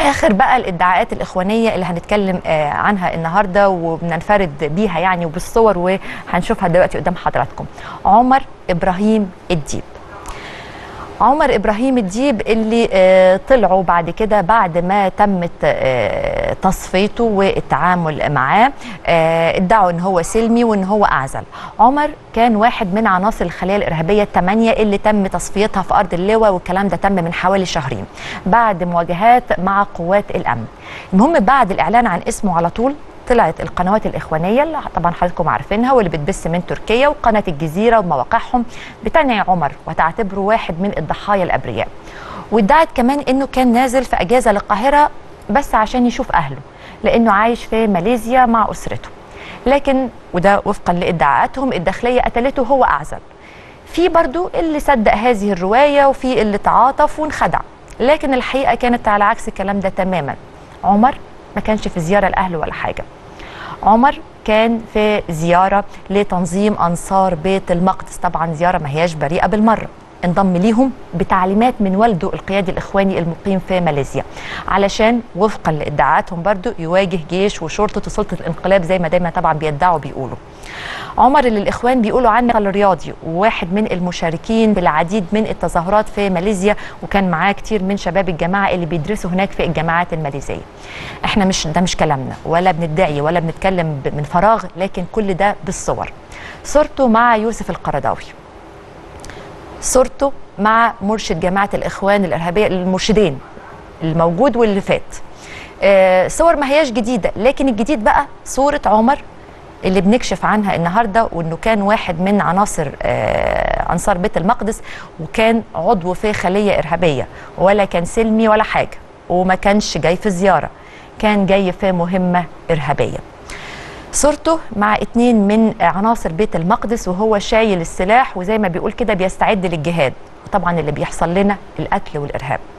اخر بقى الادعاءات الاخوانيه اللي هنتكلم آه، عنها النهارده وبننفرد بيها يعني وبالصور وهنشوفها دلوقتي قدام حضراتكم عمر ابراهيم الديب عمر ابراهيم الديب اللي آه، طلعوا بعد كده بعد ما تمت آه، تصفيته والتعامل معاه آه، ادعوا ان هو سلمي وان هو اعزل عمر كان واحد من عناصر الخليه الارهابيه الثمانيه اللي تم تصفيتها في ارض اللواء والكلام ده تم من حوالي شهرين بعد مواجهات مع قوات الامن المهم بعد الاعلان عن اسمه على طول طلعت القنوات الإخوانية اللي طبعا حضراتكم عارفينها واللي بتبث من تركيا وقناة الجزيرة ومواقعهم بتنعي عمر وتعتبره واحد من الضحايا الأبرياء وادعت كمان إنه كان نازل في أجازة للقاهرة بس عشان يشوف أهله لأنه عايش في ماليزيا مع أسرته لكن وده وفقا لادعاءاتهم الداخلية قتلته هو أعزل في برضو اللي صدق هذه الرواية وفي اللي تعاطف وانخدع لكن الحقيقة كانت على عكس الكلام ده تماما عمر ما كانش في زيارة لأهله ولا حاجة عمر كان في زيارة لتنظيم أنصار بيت المقدس طبعا زيارة ما هياش بريئة بالمرة انضم ليهم بتعليمات من والده القيادي الإخواني المقيم في ماليزيا علشان وفقا لادعاءاتهم برضو يواجه جيش وشرطة وسلطة الانقلاب زي ما دايما طبعا بيدعوا بيقولوا عمر اللي الإخوان بيقولوا عنه الرياضي وواحد من المشاركين بالعديد من التظاهرات في ماليزيا وكان معاه كتير من شباب الجماعة اللي بيدرسوا هناك في الجامعات الماليزية احنا مش ده مش كلامنا ولا بندعي ولا بنتكلم ب- من فراغ لكن كل ده بالصور صورته مع يوسف القرضاوي صورته مع مرشد جماعة الإخوان الإرهابية المرشدين الموجود واللي فات آه، صور ما هياش جديدة لكن الجديد بقى صورة عمر اللي بنكشف عنها النهارده وانه كان واحد من عناصر آه، انصار بيت المقدس وكان عضو في خليه ارهابيه ولا كان سلمي ولا حاجه وما كانش جاي في زياره كان جاي في مهمه ارهابيه صورته مع اتنين من عناصر بيت المقدس وهو شايل السلاح وزي ما بيقول كده بيستعد للجهاد وطبعا اللي بيحصل لنا القتل والارهاب